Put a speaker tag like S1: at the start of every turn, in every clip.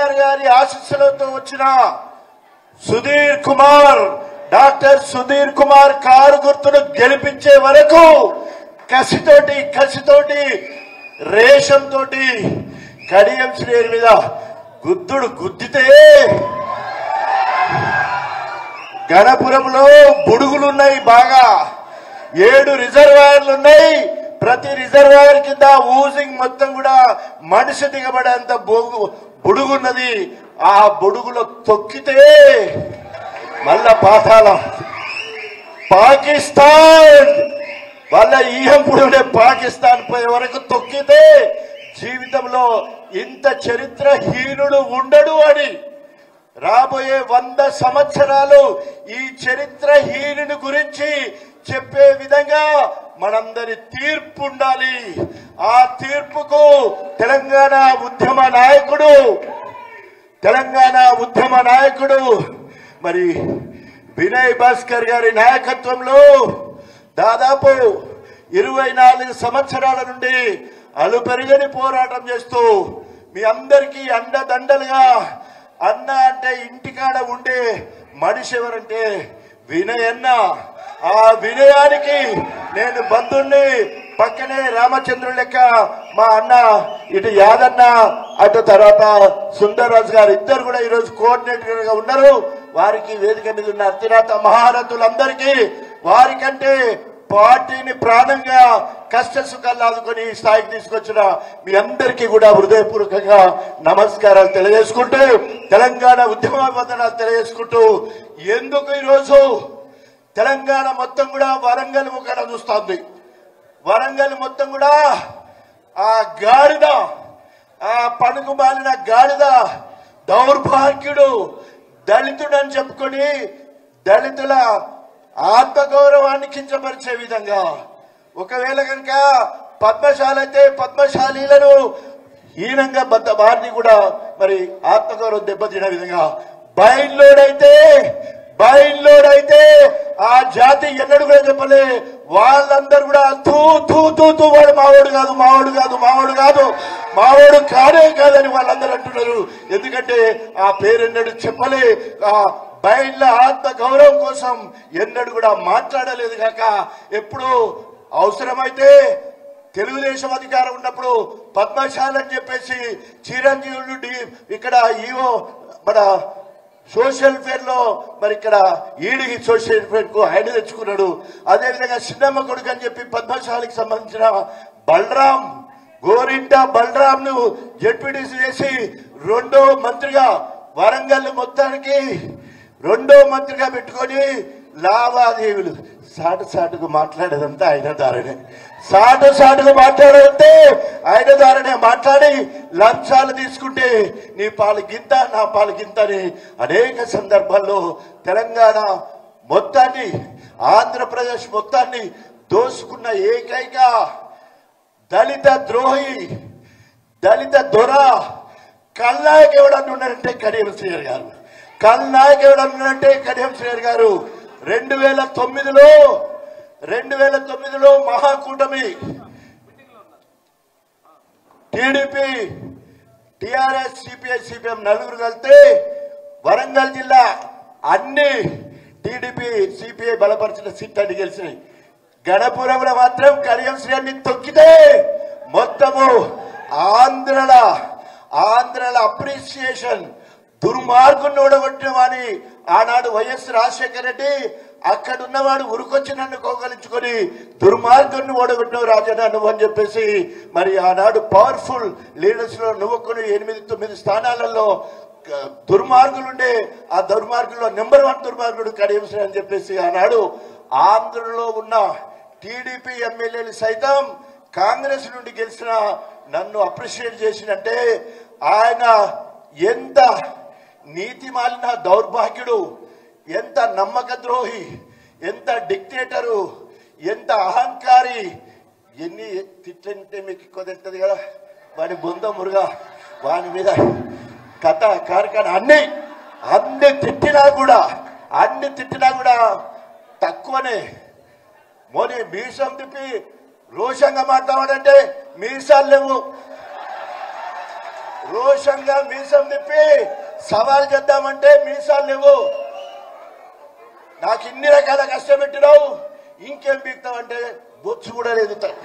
S1: కేసీఆర్ గారి ఆశీస్సులతో వచ్చిన సుధీర్ కుమార్ డాక్టర్ సుధీర్ కుమార్ కారు గుర్తును గెలిపించే వరకు కసితోటి కసితోటి రేషం తోటి కడియం శ్రేణి మీద గుద్దుడు గుద్దితే గణపురంలో బుడుగులున్నాయి బాగా ఏడు రిజర్వాయర్లు ఉన్నాయి ప్రతి రిజర్వాయర్ కింద ఊజింగ్ మొత్తం కూడా మనిషి దిగబడేంత బొగు బుడుగున్నది ఆ బుడుగులో తొక్కితే మళ్ళా పాతాళం పాకిస్తాన్ వాళ్ళ ఈయంపుడునే పాకిస్తాన్ పోయే వరకు తొక్కితే జీవితంలో ఇంత చరిత్రహీనుడు ఉండడు అని రాబోయే వంద సంవత్సరాలు ఈ చరిత్రహీనుని గురించి చెప్పే విధంగా మనందరి తీర్పు ఉండాలి ఆ తీర్పుకు తెలంగాణ ఉద్యమ నాయకుడు తెలంగాణ ఉద్యమ నాయకుడు మరి వినయ్ భాస్కర్ గారి నాయకత్వంలో దాదాపు ఇరవై నాలుగు సంవత్సరాల నుండి అలుపెరుగని పోరాటం చేస్తూ మీ అందరికీ అండదండలుగా అన్న అంటే ఇంటికాడ ఉండే మనిషి ఎవరంటే వినయ్ అన్న ఆ వినయానికి నేను బంధుణ్ణి పక్కనే రామచంద్రుడు లెక్క మా అన్న ఇటు యాదన్న అటు తర్వాత సుందర్రాజు గారు ఇద్దరు కూడా ఈరోజు కోఆర్డినేటర్ గా ఉన్నారు వారికి వేదిక మీద ఉన్న అత్యున్నత మహారథులందరికీ వారికంటే పార్టీని ప్రాణంగా కష్ట సుఖాలు ఆదుకొని ఈ స్థాయికి తీసుకొచ్చిన మీ అందరికీ కూడా హృదయపూర్వకంగా నమస్కారాలు తెలియజేసుకుంటూ తెలంగాణ ఉద్యమ వందనాలు తెలియజేసుకుంటూ ఎందుకు ఈరోజు తెలంగాణ మొత్తం కూడా వరంగల్ ముఖాన చూస్తోంది వరంగల్ మొత్తం కూడా ఆ గాడిద ఆ పనుకు మాలిన గాడిద దౌర్భాగ్యుడు దళితుడని చెప్పుకొని దళితుల ఆత్మగౌరవాన్ని కించపరిచే విధంగా ఒకవేళ కనుక పద్మశాల అయితే పద్మశాలీలను హీనంగా బద్ద వారిని కూడా మరి ఆత్మగౌరవం దెబ్బతినే విధంగా బయల్లోడైతే బయల్లోడైతే ఆ జాతి ఎన్నడూ కూడా చెప్పలే వాళ్ళందరూ కూడా తూ తూ తూ తూ వాడు మావాడు కాదు మావాడు కాదు మావాడు కాదు మావాడు కానే కాదని వాళ్ళందరూ అంటున్నారు ఎందుకంటే ఆ పేరు ఎన్నడూ చెప్పలే ఆ బయళ్ళ ఆత్మ గౌరవం కోసం ఎన్నడూ కూడా మాట్లాడలేదు కాక ఎప్పుడు అవసరమైతే తెలుగుదేశం అధికారం ఉన్నప్పుడు పద్మశాల అని చెప్పేసి చిరంజీవులు డి- ఇక్కడ ఈవో మన సోషల్ ఫేర్ లో మరి ఇక్కడ ఈడికి సోషల్ ఫేర్ కు ఆయన తెచ్చుకున్నాడు అదేవిధంగా చిన్నమ్మ కొడుకు అని చెప్పి పద్మశాలికి సంబంధించిన బలరాం గోరింట బలరాం ను జడ్పీటీసీ చేసి రెండో మంత్రిగా వరంగల్ మొత్తానికి రెండో మంత్రిగా పెట్టుకొని లావాదేవీలు సాటు సాటుకు మాట్లాడేదంతా ఆయన దారనే సాటు సాటుకు మాట్లాడేదంతే ఆయన ద్వారానే మాట్లాడి లంచాలు తీసుకుంటే నీ పాలు గింత నా పాలు గింత అని అనేక సందర్భాల్లో తెలంగాణ మొత్తాన్ని ఆంధ్రప్రదేశ్ మొత్తాన్ని దోసుకున్న ఏకైక దళిత ద్రోహి దళిత దొర కల్నాయక్ ఎవడన్నా ఉన్నారంటే కడియం శ్రీయర్ గారు కల్నాయక్ ఎవడన్నా ఉన్నారంటే కడియం శ్రీయర్ గారు రెండు వేల తొమ్మిదిలో రెండు వేల తొమ్మిదిలో మహాకూటమి టీడీపీ టిఆర్ఎస్ సిపిఐ సిపిఎం నలుగురు కలిస్తే వరంగల్ జిల్లా అన్ని టీడీపీ సిపిఐ బలపరిచిన సీట్ అన్ని గెలిచినాయి గణపురంలో మాత్రం కడియం శ్రేణి తొక్కితే మొత్తము ఆంధ్రల ఆంధ్రల అప్రిసియేషన్ దుర్మార్గుని ఓడగొట్టిన వాని ఆనాడు వైఎస్ రాజశేఖర రెడ్డి అక్కడ ఉన్నవాడు ఉరుకొచ్చి నన్ను కోగలించుకొని దుర్మార్గుని ఓడగొట్టిన రాజన్న నువ్వు అని చెప్పేసి మరి ఆనాడు పవర్ఫుల్ లీడర్స్ లో నువ్వు కొన్ని ఎనిమిది తొమ్మిది స్థానాలలో క- దుర్మార్గులుండే ఆ దుర్మార్గుల్లో నెంబర్ వన్ దుర్మార్గుడు కడియం శ్రీ అని చెప్పేసి ఆనాడు ఆంధ్రలో ఉన్న టీడీపీ ఎమ్మెల్యేలు సైతం కాంగ్రెస్ నుండి గెలిచిన నన్ను అప్రిషియేట్ చేసినంటే ఆయన ఎంత నీతి మాలిన దౌర్భాగ్యుడు ఎంత నమ్మక ద్రోహి ఎంత డిక్టేటరు ఎంత అహంకారి ఎన్ని తిట్లంటే మీకు ఎక్కువ తెలుస్తుంది కదా వాడి బొంద మురుగా వాని మీద కథ కార్ఖాన అన్ని అన్ని తిట్టినా కూడా అన్ని తిట్టినా కూడా తక్కువనే మోని మీసం తిప్పి రోషంగా మాట్లాడాలంటే మీసాలు లేవు రోషంగా మీసం తిప్పి సవాల్ చేద్దామంటే మీసాలు లేవు నాకు ఇన్ని రకాల కష్టం పెట్టినావు ఇంకేం పీక్తావు అంటే బొచ్చు కూడా లేదు త-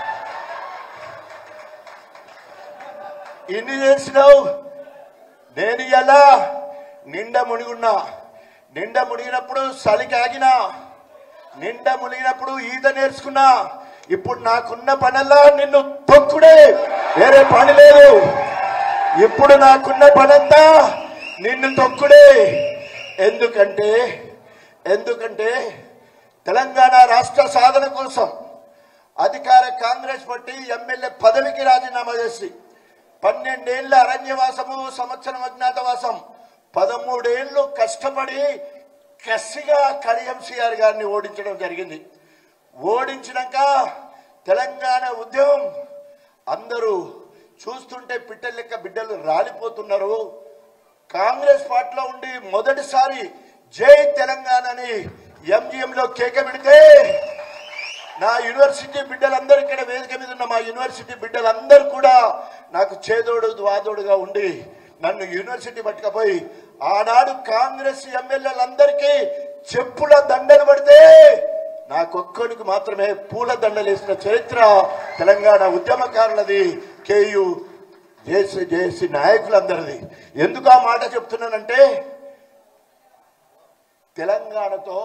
S1: ఇన్ని చేసినావు నేను ఎలా నిండా మునిగున్నా నిండా మునిగినప్పుడు చలికి ఆగినా నిండా మునిగినప్పుడు ఈత నేర్చుకున్నా ఇప్పుడు నాకున్న పనల్లా నిన్ను తొక్కుడే వేరే పని లేదు ఇప్పుడు నాకున్న పనంతా నిన్ను తొక్కుడే ఎందుకంటే ఎందుకంటే తెలంగాణ రాష్ట్ర సాధన కోసం అధికార కాంగ్రెస్ పార్టీ ఎమ్మెల్యే పదవికి రాజీనామా చేసి పన్నెండేళ్ల అరణ్యవాసము సంవత్సరం అజ్ఞాతవాసం పదమూడేళ్లు కష్టపడి కసిగా కడియం సిఆర్ గారిని ఓడించడం జరిగింది ఓడించినాక తెలంగాణ ఉద్యమం అందరూ చూస్తుంటే పిట్టల లెక్క బిడ్డలు రాలిపోతున్నారు కాంగ్రెస్ పార్టీలో ఉండి మొదటిసారి జై తెలంగాణ అని MGM లో కేక పెడితే నా యూనివర్సిటీ బిడ్డలందరూ ఇక్కడ వేదిక మీద ఉన్న మా యూనివర్సిటీ బిడ్డలందరూ కూడా నాకు చేదోడు ద్వాదోడుగా ఉండి నన్ను యూనివర్సిటీ పట్టుకపోయి ఆనాడు కాంగ్రెస్ ఎమ్మెల్యేలందరికీ చెప్పుల దండలు పడితే నాకొక్కడికి మాత్రమే పూల దండలు వేసిన చరిత్ర తెలంగాణ ఉద్యమకారులది కేయు జేసీ జేసీ నాయకులందరిది ఎందుకు ఆ మాట చెప్తున్నానంటే తెలంగాణతో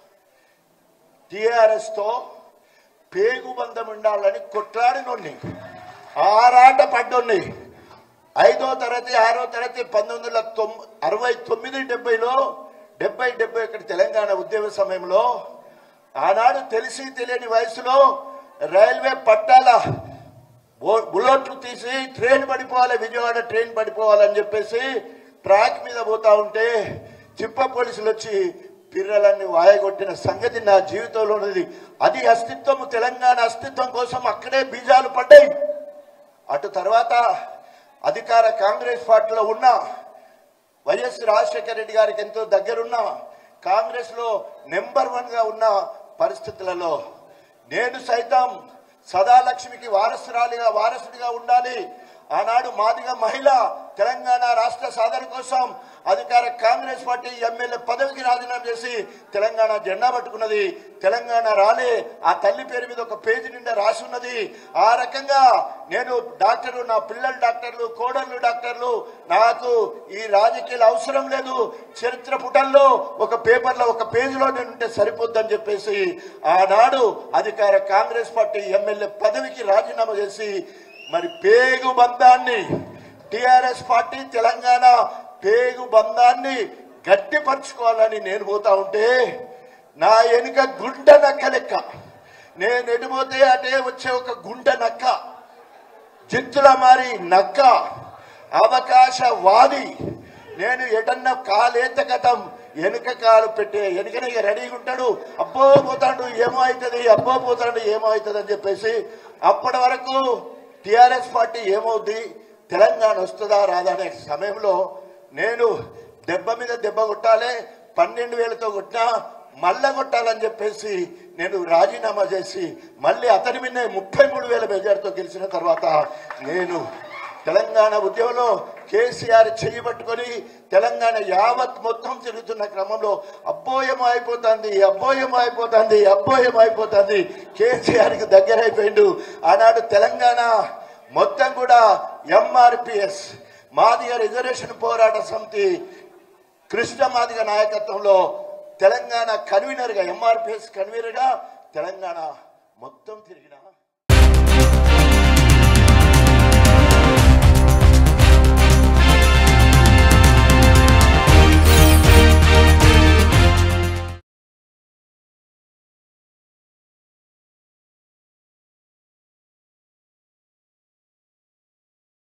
S1: టిఆర్ఎస్ తో పేగుబంధం ఉండాలని కొట్లాడినోడిని ఆరాట పడ్డోడిని ఐదో తరగతి ఆరో తరగతి పంతొమ్మిది వందల తొమ్ అరవై తొమ్మిది డెబ్బైలో డెబ్బై డెబ్బై ఒకటి తెలంగాణ ఉద్యమ సమయంలో ఆనాడు తెలిసి తెలియని వయసులో రైల్వే పట్టాల బో- బుల్లెట్లు తీసి ట్రైన్ పడిపోవాలి విజయవాడ ట్రైన్ పడిపోవాలని చెప్పేసి ట్రాక్ మీద పోతా ఉంటే చిప్ప పోలీసులు వచ్చి పిర్రలన్నీ వాయగొట్టిన సంగతి నా జీవితంలో ఉన్నది అది అస్తిత్వం తెలంగాణ అస్తిత్వం కోసం అక్కడే బీజాలు పడ్డాయి అటు తర్వాత అధికార కాంగ్రెస్ పార్టీలో ఉన్న వైఎస్ రాజశేఖర రెడ్డి గారికి ఎంతో దగ్గరున్న కాంగ్రెస్ లో నెంబర్ వన్ గా ఉన్న పరిస్థితులలో నేను సైతం సదాలక్ష్మికి వారసురాలిగా వారసుడిగా ఉండాలి ఆనాడు మాదిగా మహిళ తెలంగాణ రాష్ట్ర సాధన కోసం అధికార కాంగ్రెస్ పార్టీ ఎమ్మెల్యే పదవికి రాజీనామా చేసి తెలంగాణ జెండా పట్టుకున్నది తెలంగాణ రాలే ఆ తల్లి పేరు మీద ఒక పేజీ నిండా రాసి ఉన్నది ఆ రకంగా నేను డాక్టరు నా పిల్లలు డాక్టర్లు కోడళ్ళు డాక్టర్లు నాకు ఈ రాజకీయాలు అవసరం లేదు చరిత్ర పుటల్లో ఒక పేపర్లో ఒక పేజీలో నేను ఉంటే సరిపోద్దని చెప్పేసి ఆనాడు అధికార కాంగ్రెస్ పార్టీ ఎమ్మెల్యే పదవికి రాజీనామా చేసి మరి పేగు బంధాన్ని టిఆర్ఎస్ పార్టీ తెలంగాణ పేగు బంధాన్ని గట్టిపరుచుకోవాలని నేను పోతా ఉంటే నా వెనుక గుంట నక్క లెక్క నేను ఎడిపోతే అటే వచ్చే ఒక గుంట నక్క జిత్తుల మారి నక్క అవకాశవాది నేను ఎటన్న కాలేత కథం వెనుక కాలు పెట్టే వెనుకనే ఇక రెడీగా ఉంటాడు అబ్బో పోతాడు ఏమో అవుతుంది అబ్బో పోతాడు ఏమో అవుతుంది అని చెప్పేసి అప్పటి వరకు టిఆర్ఎస్ పార్టీ ఏమవుద్ది తెలంగాణ వస్తుందా రాదా అనే సమయంలో నేను దెబ్బ మీద దెబ్బ కొట్టాలి పన్నెండు వేలతో కొట్టినా మళ్ళా కొట్టాలని చెప్పేసి నేను రాజీనామా చేసి మళ్ళీ అతని మీద ముప్పై మూడు వేల మెజార్టీతో గెలిచిన తర్వాత నేను తెలంగాణ ఉద్యమంలో కేసీఆర్ చెయ్యి పట్టుకొని తెలంగాణ యావత్ మొత్తం తిరుగుతున్న క్రమంలో అబ్బోయమో అయిపోతుంది అబ్బోయమో అయిపోతుంది అబ్బోయమో అయిపోతుంది కేసీఆర్ కి దగ్గర అయిపోయిండు ఆనాడు తెలంగాణ మొత్తం కూడా ఎంఆర్పిఎస్ మాదిగ రిజర్వేషన్ పోరాట సమితి కృష్ణ మాదిగ నాయకత్వంలో తెలంగాణ కన్వీనర్ గా ఎంఆర్పిఎస్ కన్వీనర్ గా తెలంగాణ మొత్తం తిరిగిన